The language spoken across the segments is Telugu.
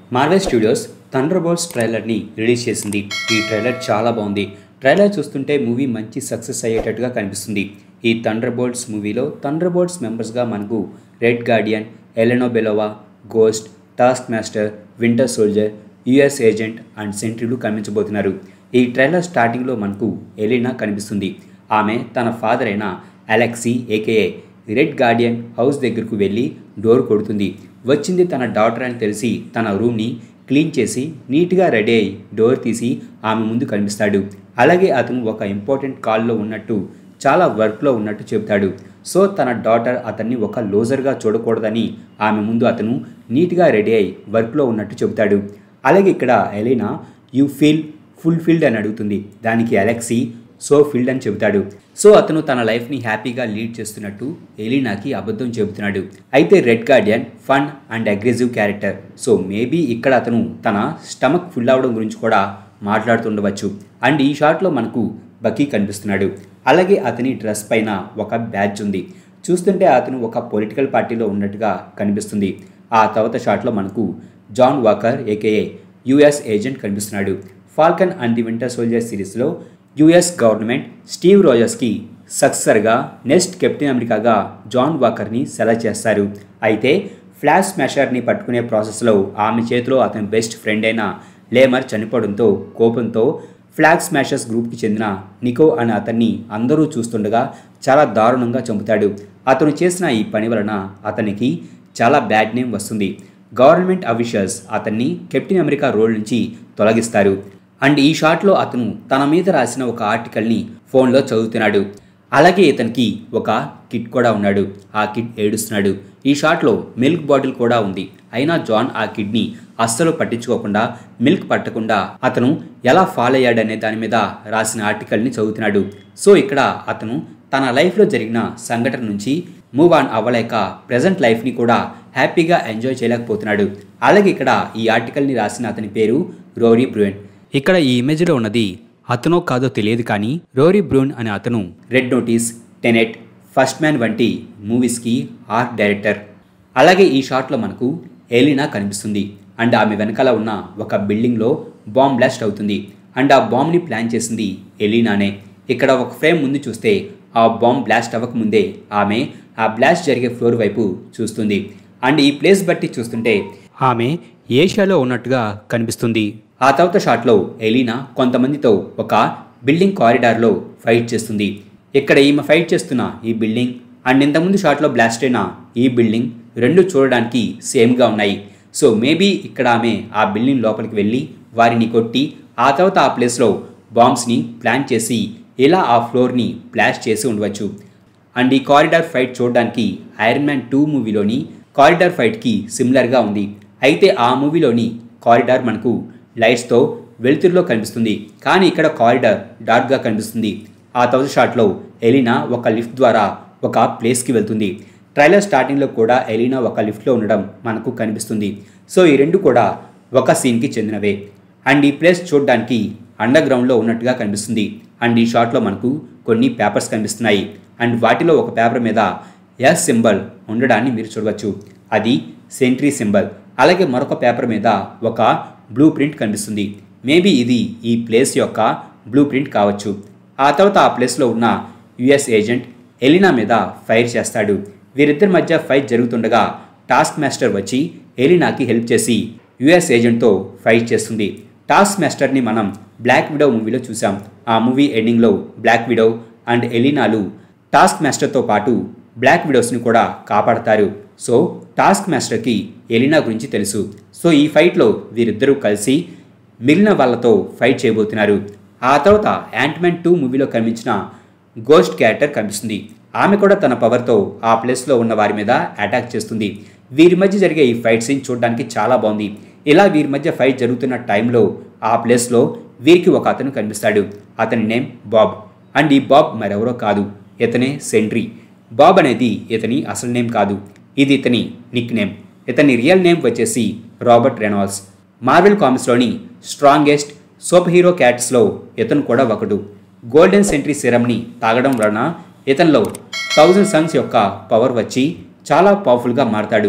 మార్వెల్ స్టూడియోస్ థండర్ బోల్ట్స్ ట్రైలర్ని రిలీజ్ చేసింది ఈ ట్రైలర్ చాలా బాగుంది ట్రైలర్ చూస్తుంటే మూవీ మంచి సక్సెస్ అయ్యేటట్టుగా కనిపిస్తుంది ఈ థండర్ బోల్ట్స్ మూవీలో థండర్ బోల్ట్స్ మెంబర్స్గా మనకు Red Guardian Elena Belova Ghost task Taskmaster Winter Soldier US Agent and సెంట్రీలు కనిపించబోతున్నారు ఈ ట్రైలర్ స్టార్టింగ్లో మనకు ఎలినా కనిపిస్తుంది ఆమె తన ఫాదర్ అయిన Alexei AKA Red Guardian house దగ్గరకు వెళ్ళి డోర్ కొడుతుంది వచ్చింది తన డాటర్ అని తెలిసి తన రూమ్ని క్లీన్ చేసి నీట్గా రెడీ అయి డోర్ తీసి ఆమె ముందు కనిపిస్తాడు అలాగే అతను ఒక ఇంపార్టెంట్ కాల్లో ఉన్నట్టు చాలా వర్క్లో ఉన్నట్టు చెబుతాడు సో తన డాటర్ అతన్ని ఒక లోజర్గా చూడకూడదని ఆమె ముందు అతను నీట్గా రెడీ అయి వర్క్లో ఉన్నట్టు చెబుతాడు అలాగే ఇక్కడ ఎలీనా యూ ఫీల్ ఫుల్ఫిల్డ్ అని అడుగుతుంది దానికి అలెక్సీ సో ఫిల్డ్ అని చెబుతాడు సో అతను తన లైఫ్ని హ్యాపీగా లీడ్ చేస్తున్నట్టు ఎలీనాకి అబద్ధం చెబుతున్నాడు అయితే Red Guardian fun and aggressive character so maybe ఇక్కడ అతను తన స్టమక్ ఫుల్ అవడం గురించి కూడా మాట్లాడుతుండవచ్చు అండ్ ఈ షాట్లో మనకు బకీ కనిపిస్తున్నాడు అలాగే అతని డ్రెస్ పైన ఒక బ్యాడ్జ్ ఉంది చూస్తుంటే అతను ఒక పొలిటికల్ పార్టీలో ఉన్నట్టుగా కనిపిస్తుంది ఆ తర్వాత షాట్లో మనకు John Walker AKA US Agent కనిపిస్తున్నాడు Falcon and the Winter Soldier సిరీస్లో యుఎస్ గవర్నమెంట్ స్టీవ్ రోజర్స్కి సక్సెసర్గా నెక్స్ట్ కెప్టెన్ అమెరికాగా జాన్ వాకర్ని సెలెక్ట్ చేస్తారు అయితే ఫ్లాష్ స్మాషర్ని పట్టుకునే ప్రాసెస్లో ఆమె చేతిలో అతని బెస్ట్ ఫ్రెండ్ అయిన లేమర్ చనిపోవడంతో కోపంతో ఫ్లాగ్ స్మాషర్స్ గ్రూప్కి చెందిన నికో అనే అతన్ని అందరూ చూస్తుండగా చాలా దారుణంగా చంపుతాడు అతను చేసిన ఈ పని వలన అతనికి చాలా బ్యాడ్ నేమ్ వస్తుంది గవర్నమెంట్ అఫీషియల్స్ అతన్ని కెప్టెన్ అమెరికా రోల్ నుంచి తొలగిస్తారు అండ్ ఈ షాట్లో అతను తన మీద రాసిన ఒక ఆర్టికల్ని ఫోన్లో చదువుతున్నాడు అలాగే ఇతనికి ఒక కిడ్ కూడా ఉన్నాడు ఆ కిడ్ ఏడుస్తున్నాడు ఈ షాట్లో మిల్క్ బాటిల్ కూడా ఉంది అయినా జాన్ ఆ కిడ్ని అస్సలు పట్టించుకోకుండా మిల్క్ పట్టకుండా అతను ఎలా ఫాలో అయ్యాడనే దాని మీద రాసిన ఆర్టికల్ని చదువుతున్నాడు సో ఇక్కడ అతను తన లైఫ్లో జరిగిన సంఘటన నుంచి మూవ్ ఆన్ అవ్వలేక ప్రజెంట్ లైఫ్ని కూడా హ్యాపీగా ఎంజాయ్ చేయలేకపోతున్నాడు అలాగే ఇక్కడ ఈ ఆర్టికల్ని రాసిన అతని పేరు రోరీ బ్రూయన్ ఇక్కడ ఈ ఇమేజ్లో ఉన్నది అతనో కాదో తెలియదు కానీ రోరీ బ్రూన్ అనే అతను red notice Tenet first man వంటి మూవీస్కి ఆర్ట్ డైరెక్టర్ అలాగే ఈ షాట్లో మనకు ఎలినా కనిపిస్తుంది అండ్ ఆమె వెనకాల ఉన్న ఒక బిల్డింగ్లో బాంబ్ బ్లాస్ట్ అవుతుంది అండ్ ఆ బాంబ్ని ప్లాన్ చేసింది ఎలీనానే ఇక్కడ ఒక ఫ్రేమ్ ముందు చూస్తే ఆ బాంబ్ బ్లాస్ట్ అవ్వకముందే ఆమె ఆ బ్లాస్ట్ జరిగే ఫ్లోర్ వైపు చూస్తుంది అండ్ ఈ ప్లేస్ బట్టి చూస్తుంటే ఆమె ఏషియాలో ఉన్నట్టుగా కనిపిస్తుంది ఆ తర్వాత షాట్లో ఎలీనా కొంతమందితో ఒక బిల్డింగ్ కారిడార్లో ఫైట్ చేస్తుంది ఇక్కడ ఈమె ఫైట్ చేస్తున్న ఈ బిల్డింగ్ అండ్ ఇంతకుముందు షాట్లో బ్లాస్ట్ అయిన ఈ బిల్డింగ్ రెండు చూడడానికి సేమ్గా ఉన్నాయి సో మేబీ ఇక్కడ ఆమె ఆ బిల్డింగ్ లోపలికి వెళ్ళి వారిని కొట్టి ఆ తర్వాత ఆ ప్లేస్లో బాంబ్స్ని ప్లాన్ చేసి ఇలా ఆ ఫ్లోర్ని బ్లాస్ట్ చేసి ఉండవచ్చు అండ్ ఈ కారిడార్ ఫైట్ చూడడానికి ఐరన్ మ్యాన్ టూ మూవీలోని కారిడార్ ఫైట్కి సిమిలర్గా ఉంది అయితే ఆ మూవీలోని కారిడార్ మనకు లైట్స్తో వెలుతురులో కనిపిస్తుంది కానీ ఇక్కడ కారిడార్ డార్క్గా కనిపిస్తుంది ఆ తర్వాత షాట్లో ఎలినా ఒక లిఫ్ట్ ద్వారా ఒక ప్లేస్కి వెళ్తుంది ట్రైలర్ స్టార్టింగ్లో కూడా ఎలినా ఒక లిఫ్ట్లో ఉండడం మనకు కనిపిస్తుంది సో ఈ రెండు కూడా ఒక సీన్కి చెందినవే అండ్ ఈ ప్లేస్ చూడడానికి అండర్ గ్రౌండ్లో ఉన్నట్టుగా కనిపిస్తుంది అండ్ ఈ షాట్లో మనకు కొన్ని పేపర్స్ కనిపిస్తున్నాయి అండ్ వాటిలో ఒక పేపర్ మీద ఎస్ సింబల్ ఉండడాన్ని మీరు చూడవచ్చు అది సెంట్రీ సింబల్ అలాగే మరొక పేపర్ మీద ఒక బ్లూ ప్రింట్ కనిపిస్తుంది మేబీ ఇది ఈ ప్లేస్ యొక్క బ్లూ ప్రింట్ కావచ్చు ఆ తర్వాత ఆ ప్లేస్లో ఉన్న యుఎస్ ఏజెంట్ ఎలినా మీద ఫైర్ చేస్తాడు వీరిద్దరి మధ్య ఫైట్ జరుగుతుండగా టాస్క్ మాస్టర్ వచ్చి ఎలినాకి హెల్ప్ చేసి యుఎస్ ఏజెంట్తో ఫైట్ చేస్తుంది టాస్క్ మాస్టర్ని మనం బ్లాక్ విడో మూవీలో చూసాం ఆ మూవీ ఎండింగ్లో బ్లాక్ విడో అండ్ ఎలినాలు టాస్క్ మాస్టర్తో పాటు బ్లాక్ విడోస్ని కూడా కాపాడతారు సో టాస్క్ మాస్టర్కి ఎలినా గురించి తెలుసు సో ఈ ఫైట్లో వీరిద్దరూ కలిసి మిగిలిన వాళ్ళతో ఫైట్ చేయబోతున్నారు ఆ తర్వాత యాంట్మెన్ టూ మూవీలో కనిపించిన గోస్ట్ క్యారెక్టర్ కనిపిస్తుంది ఆమె కూడా తన పవర్తో ఆ ప్లేస్లో ఉన్న వారి మీద అటాక్ చేస్తుంది వీరి మధ్య జరిగే ఈ ఫైట్ సీన్ చూడడానికి చాలా బాగుంది ఇలా వీరి మధ్య ఫైట్ జరుగుతున్న టైంలో ఆ ప్లేస్లో వీరికి ఒక అతను కనిపిస్తాడు అతని నేమ్ బాబ్ అండ్ ఈ బాబ్ మరెవరో కాదు ఇతనే సెంట్రీ బాబ్ అనేది ఇతని అసలు నేమ్ కాదు ఇది ఇతని నిక్ నేమ్ ఇతని రియల్ నేమ్ వచ్చేసి రాబర్ట్ రెనాల్డ్స్ మార్వెల్ కామిక్స్లోని స్ట్రాంగెస్ట్ సూపర్ హీరో క్యాట్స్లో ఇతను కూడా ఒకడు గోల్డెన్ సెంట్రీ సిరమ్ని తాగడం వలన ఇతనిలో థౌజండ్ సన్స్ యొక్క పవర్ వచ్చి చాలా పవర్ఫుల్గా మారతాడు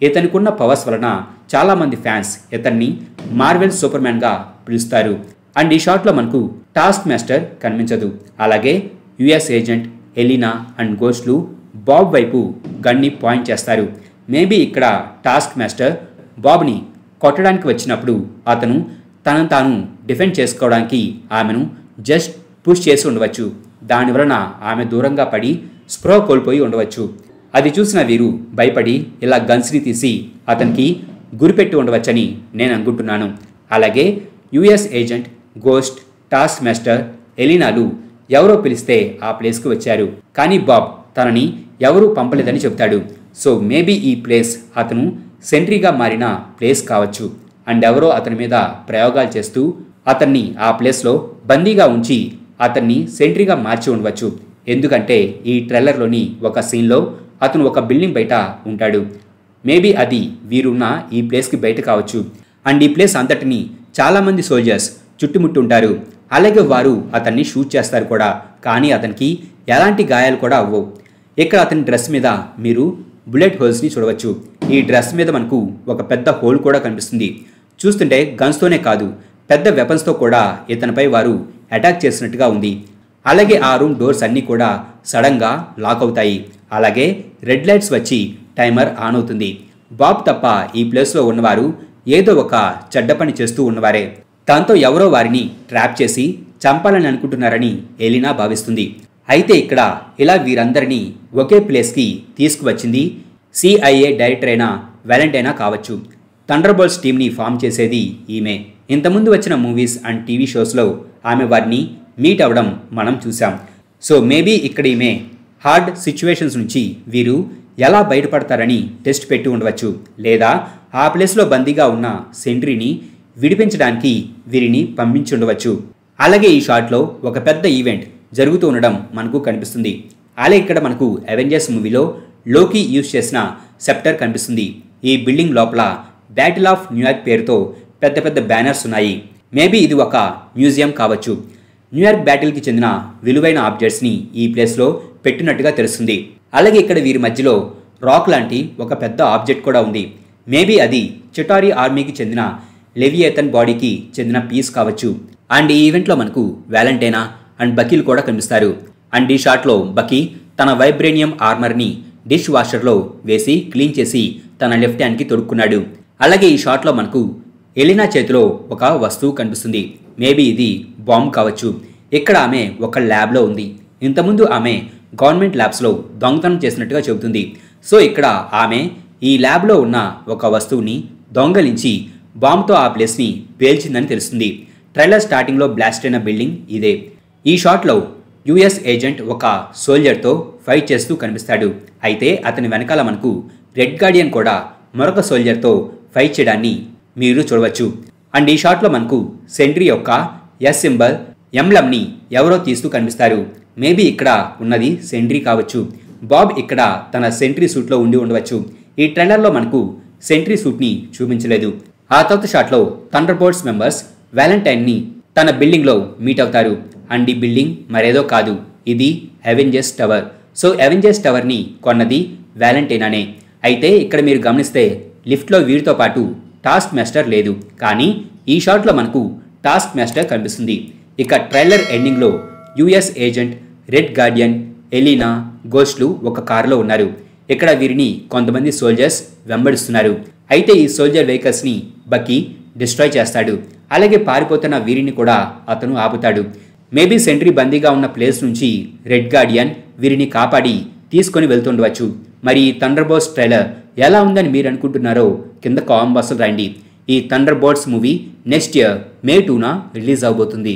ఇతనికున్న పవర్స్ వలన చాలామంది ఫ్యాన్స్ ఇతన్ని మార్వెల్ సూపర్ మ్యాన్గా పిలుస్తారు అండ్ ఈ షాట్లో మనకు టాస్క్ మాస్టర్ కనిపించదు అలాగే యుఎస్ ఏజెంట్ ఎలినా అండ్ గోస్ట్లు బాబ్ వైపు గన్ని పాయింట్ చేస్తారు మేబీ ఇక్కడ టాస్క్ మాస్టర్ బాబ్ని కొట్టడానికి వచ్చినప్పుడు అతను తనను తాను డిఫెండ్ చేసుకోవడానికి ఆమెను జస్ట్ పుష్ చేసి ఉండవచ్చు దాని వలన ఆమె దూరంగా పడి స్ప్రో కోల్పోయి ఉండవచ్చు అది చూసిన వీరు భయపడి ఇలా గన్స్ని తీసి అతనికి గురిపెట్టి ఉండవచ్చని నేను అనుకుంటున్నాను అలాగే US agent ghost task Master ఎలినాలు ఎవరో పిలిస్తే ఆ ప్లేస్కి వచ్చారు కానీ బాబ్ తనని ఎవరూ పంపలేదని చెప్తాడు సో మేబీ ఈ ప్లేస్ అతను సెంట్రీగా మారిన ప్లేస్ కావచ్చు అండ్ ఎవరో అతని మీద ప్రయోగాలు చేస్తూ అతన్ని ఆ ప్లేస్లో బందీగా ఉంచి అతన్ని సెంట్రీగా మార్చి ఉండవచ్చు ఎందుకంటే ఈ ట్రైలర్లోని ఒక సీన్లో అతను ఒక బిల్డింగ్ బయట ఉంటాడు మేబీ అది వీరున్న ఈ ప్లేస్కి బయట కావచ్చు అండ్ ఈ ప్లేస్ అంతటిని చాలామంది సోల్జర్స్ చుట్టుముట్టుంటారు అలాగే వారు అతన్ని షూట్ చేస్తారు కూడా కానీ అతనికి ఎలాంటి గాయాలు కూడా అవ్వవు ఇక్కడ అతని డ్రెస్ మీద మీరు బుల్లెట్ హోల్స్ని చూడవచ్చు ఈ డ్రెస్ మీద మనకు ఒక పెద్ద హోల్ కూడా కనిపిస్తుంది చూస్తుంటే గన్స్తోనే కాదు పెద్ద వెపన్స్తో కూడా ఇతనిపై వారు అటాక్ చేసినట్టుగా ఉంది అలాగే ఆ రూమ్ డోర్స్ అన్నీ కూడా సడన్గా లాక్ అవుతాయి అలాగే రెడ్ లైట్స్ వచ్చి టైమర్ ఆన్ అవుతుంది బాబ్ తప్ప ఈ ప్లేస్లో ఉన్నవారు ఏదో ఒక చెడ్డ పని చేస్తూ ఉన్నవారే దాంతో ఎవరో వారిని ట్రాప్ చేసి చంపాలని అనుకుంటున్నారని ఎలినా భావిస్తుంది అయితే ఇక్కడ ఇలా వీరందరినీ ఒకే ప్లేస్కి తీసుకువచ్చింది సిఐఏ డైరెక్టర్ అయిన వ్యాలంటైనా కావచ్చు థండర్బోల్స్ టీంని ఫామ్ చేసేది ఈమె ఇంతకుముందు వచ్చిన మూవీస్ అండ్ టీవీ షోస్లో ఆమె వారిని మీట్ అవ్వడం మనం చూసాం సో మేబీ ఇక్కడ ఈమె హార్డ్ సిచ్యువేషన్స్ నుంచి వీరు ఎలా బయటపడతారని టెస్ట్ పెట్టి ఉండవచ్చు లేదా ఆ ప్లేస్లో బందీగా ఉన్న సెంట్రీని విడిపించడానికి వీరిని పంపించి ఉండవచ్చు అలాగే ఈ షాట్లో ఒక పెద్ద ఈవెంట్ జరుగుతూ ఉండడం మనకు కనిపిస్తుంది అలాగే ఇక్కడ మనకు అవెంజర్స్ మూవీలో లోకి యూజ్ చేసిన సెప్టర్ కనిపిస్తుంది ఈ బిల్డింగ్ లోపల బ్యాటిల్ ఆఫ్ న్యూయార్క్ పేరుతో పెద్ద పెద్ద బ్యానర్స్ ఉన్నాయి మేబీ ఇది ఒక మ్యూజియం కావచ్చు న్యూయార్క్ బ్యాటిల్కి చెందిన విలువైన ఆబ్జెక్ట్స్ని ఈ ప్లేస్లో పెట్టినట్టుగా తెలుస్తుంది అలాగే ఇక్కడ వీరి మధ్యలో రాక్ లాంటి ఒక పెద్ద ఆబ్జెక్ట్ కూడా ఉంది మేబీ అది చిటారీ ఆర్మీకి చెందిన లెవియేతన్ బాడీకి చెందిన పీస్ కావచ్చు అండ్ ఈ ఈవెంట్లో మనకు వ్యాలంటైనా అండ్ బకీలు కూడా కనిపిస్తారు అండ్ ఈ షాట్లో బకీ తన వైబ్రేనియం ఆర్మర్ని డిష్ వాషర్లో వేసి క్లీన్ చేసి తన లెఫ్ట్ హ్యాండ్కి తొడుక్కున్నాడు అలాగే ఈ షాట్లో మనకు ఎలినా చేతిలో ఒక వస్తువు కనిపిస్తుంది మేబీ ఇది బాంబ్ కావచ్చు ఇక్కడ ఆమె ఒక ల్యాబ్లో ఉంది ఇంతకుముందు ఆమె గవర్నమెంట్ ల్యాబ్స్లో దొంగతనం చేసినట్టుగా చెబుతుంది సో ఇక్కడ ఆమె ఈ ల్యాబ్లో ఉన్న ఒక వస్తువుని దొంగలించి బాంబ్తో ఆ ప్లేస్ని పేల్చిందని తెలుస్తుంది ట్రైలర్ స్టార్టింగ్లో బ్లాస్ట్ అయిన బిల్డింగ్ ఇదే ఈ షాట్లో యుఎస్ ఏజెంట్ ఒక సోల్జర్తో ఫైట్ చేస్తూ కనిపిస్తాడు అయితే అతని వెనకాల మనకు రెడ్ గార్డియన్ కూడా మరొక సోల్జర్తో ఫైట్ చేయడాన్ని మీరు చూడవచ్చు అండ్ ఈ షాట్లో మనకు సెంట్రీ యొక్క ఎస్ సింబల్ ఎంబ్లమ్ని ఎవరో తీస్తూ కనిపిస్తారు మేబీ ఇక్కడ ఉన్నది సెంట్రీ కావచ్చు బాబ్ ఇక్కడ తన సెంట్రీ సూట్లో ఉండి ఉండవచ్చు ఈ ట్రైలర్లో మనకు సెంట్రీ సూట్ని చూపించలేదు ఆ తర్వాత షాట్లో థండర్ బోర్డ్స్ మెంబర్స్ వ్యాలంటైన్ని తన బిల్డింగ్లో మీట్ అవుతారు అండ్ ఈ బిల్డింగ్ మరేదో కాదు ఇది అవెంజర్స్ టవర్ సో అవెంజర్స్ టవర్ని కొన్నది వ్యాలంటైనానే అయితే ఇక్కడ మీరు గమనిస్తే లిఫ్ట్లో వీరితో పాటు టాస్క్ మాస్టర్ లేదు కానీ ఈ షాట్లో మనకు టాస్క్ మాస్టర్ కనిపిస్తుంది ఇక ట్రైలర్ ఎండింగ్లో US agent Red Guardian Elena గోస్ట్లు ఒక కారులో ఉన్నారు ఇక్కడ వీరిని కొంతమంది సోల్జర్స్ వెంబడిస్తున్నారు అయితే ఈ సోల్జర్ వెహికల్స్ని బకి డిస్ట్రాయ్ చేస్తాడు అలాగే పారిపోతున్న వీరిని కూడా అతను ఆపుతాడు మేబీ సెంట్రీ బందీగా ఉన్న ప్లేస్ నుంచి రెడ్ గార్డియన్ వీరిని కాపాడి తీసుకొని వెళ్తుండవచ్చు మరి ఈ థండర్ బోర్డ్స్ ట్రైలర్ ఎలా ఉందని మీరు అనుకుంటున్నారో కింద కామెంట్ బాక్స్లో రాయండి ఈ Thunderbolts movie next year May టూన రిలీజ్ అవబోతుంది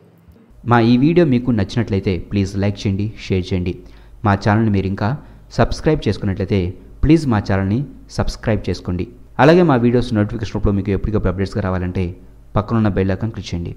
మా ఈ వీడియో మీకు నచ్చినట్లయితే ప్లీజ్ లైక్ చేయండి షేర్ చేయండి మా ఛానల్ని మీరు ఇంకా సబ్స్క్రైబ్ చేసుకున్నట్లయితే ప్లీజ్ మా ఛానల్ని సబ్స్క్రైబ్ చేసుకోండి అలాగే మా వీడియోస్ నోటిఫికేషన్ రూపంలో మీకు ఎప్పటికప్పుడు అప్డేట్స్గా రావాలంటే పక్కనున్న బెల్ ఐకాన్ క్లిక్ చేయండి